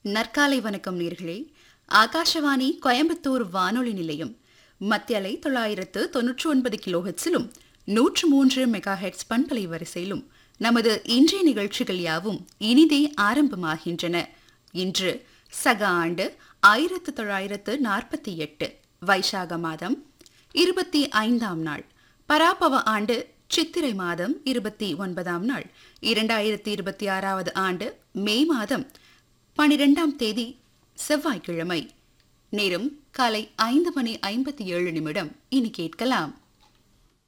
நற்காலை வணக்கம் நேர்களே ஆகாஷவாணி கோயம்புத்தூர் வானொலி நிலையம் மத்திய அலை தொள்ளாயிரத்து தொன்னூற்று ஒன்பது கிலோஹெட்ஸிலும் நூற்று மூன்று மெகா ஹெட்ஸ் பண்பலை வரிசையிலும் நமது இன்றைய நிகழ்ச்சிகள் யாவும் இனிதே ஆரம்பமாகின்றன இன்று சக ஆண்டு ஆயிரத்து தொள்ளாயிரத்து நாற்பத்தி எட்டு வைசாக மாதம் இருபத்தி ஐந்தாம் நாள் பராபவ ஆண்டு சித்திரை மாதம் இருபத்தி ஒன்பதாம் நாள் இரண்டாயிரத்தி இருபத்தி ஆறாவது ஆண்டு மே மாதம் பனிரெண்டாம் தேதி செவ்வாய்க்கிழமை நேரம் காலை ஐந்து மணி ஐம்பத்தி ஏழு நிமிடம் இனி கேட்கலாம்